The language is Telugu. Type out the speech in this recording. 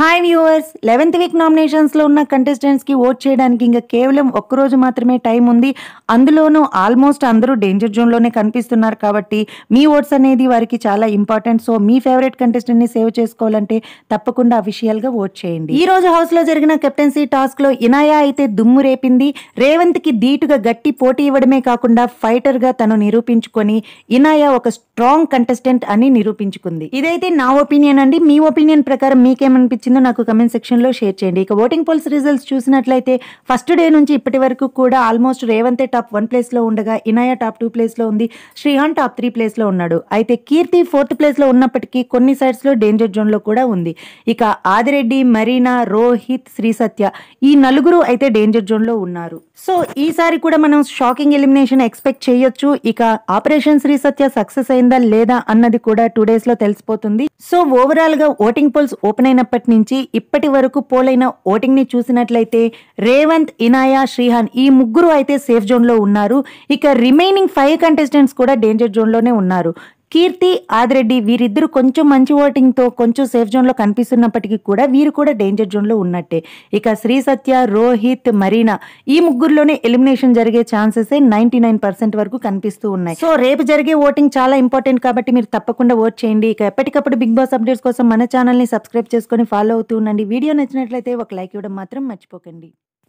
హాయ్ వ్యూవర్స్ లెవెన్త్ వీక్ నామినేషన్స్లో ఉన్న కంటెస్టెంట్స్కి ఓట్ చేయడానికి ఇంకా కేవలం ఒక్క రోజు మాత్రమే టైం ఉంది అందులోనూ ఆల్మోస్ట్ అందరూ డేంజర్ జోన్లోనే కనిపిస్తున్నారు కాబట్టి మీ ఓట్స్ అనేది వారికి చాలా ఇంపార్టెంట్ సో మీ ఫేవరెట్ కంటెస్టెంట్ని సేవ్ చేసుకోవాలంటే తప్పకుండా అఫీషియల్గా ఓట్ చేయండి ఈ రోజు హౌస్లో జరిగిన కెప్టెన్సీ టాస్క్లో ఇనాయా అయితే దుమ్ము రేపింది రేవంత్కి ధీటుగా గట్టి పోటీ ఇవ్వడమే కాకుండా ఫైటర్గా తను నిరూపించుకొని ఇనాయా ఒక స్ట్రాంగ్ కంటెస్టెంట్ అని నిరూపించుకుంది ఇదైతే నా ఒపీనియన్ అండి మీ ఒపీనియన్ ప్రకారం మీకేమనిపించిందో నాకు కమెంట్ సెక్షన్ లో షేర్ చేయండి ఇక ఓటింగ్ పోల్స్ రిజల్ట్స్ చూసినట్లయితే ఫస్ట్ డే నుంచి ఇప్పటి వరకు కూడా ఆల్మోస్ట్ రేవంతే టాప్ వన్ ప్లేస్ లో ఉండగా ఇనాయా టాప్ టూ ప్లేస్ లో ఉంది శ్రీహాన్ టాప్ త్రీ ప్లేస్ లో ఉన్నాడు అయితే కీర్తి ఫోర్త్ ప్లేస్ లో ఉన్నప్పటికీ కొన్ని సైడ్స్ లో డేంజర్ జోన్ లో కూడా ఉంది ఇక ఆదిరెడ్డి మరీనా రోహిత్ శ్రీ సత్య ఈ నలుగురు అయితే డేంజర్ జోన్ లో ఉన్నారు సో ఈసారి కూడా మనం షాకింగ్ ఎలిమినేషన్ ఎక్స్పెక్ట్ చేయొచ్చు ఇక ఆపరేషన్ శ్రీ సత్య సక్సెస్ అయిందా లేదా అన్నది కూడా టూ డేస్ లో తెలిసిపోతుంది సో ఓవరాల్ గా ఓటింగ్ పోల్స్ ఓపెన్ అయినప్పటి నుంచి ఇప్పటి వరకు పోలైన ఓటింగ్ ని చూసినట్లయితే రేవంత్ ఇనాయా శ్రీహాన్ ఈ ముగ్గురు అయితే సేఫ్ జోన్ లో ఉన్నారు ఇక రిమైనింగ్ ఫైవ్ కంటెస్టెంట్స్ కూడా డేంజర్ జోన్ లోనే ఉన్నారు కీర్తి ఆదిరెడ్డి వీరిద్దరు కొంచెం మంచి ఓటింగ్ తో కొంచెం సేఫ్ జోన్ లో కనిపిస్తున్నప్పటికీ కూడా వీరు కూడా డేంజర్ జోన్ లో ఉన్నట్టే ఇక శ్రీ సత్య రోహిత్ మరీనా ఈ ముగ్గురులోనే ఎలిమినేషన్ జరిగే ఛాన్సెస్ నైన్టీ నైన్ పర్సెంట్ వరకు కనిపిస్తూ ఉన్నాయి సో రేపు జరిగే ఓటింగ్ చాలా ఇంపార్టెంట్ కాబట్టి మీరు తప్పకుండా ఓట్ చేయండి ఇక ఎప్పటికప్పుడు బిగ్ బాస్ అప్డేట్స్ కోసం మన ఛానల్ ని సబ్స్క్రైబ్ చేసుకొని ఫాలో అవుతూ ఉండండి వీడియో నచ్చినట్లయితే ఒక లైక్ ఇవ్వడం మాత్రం మర్చిపోకండి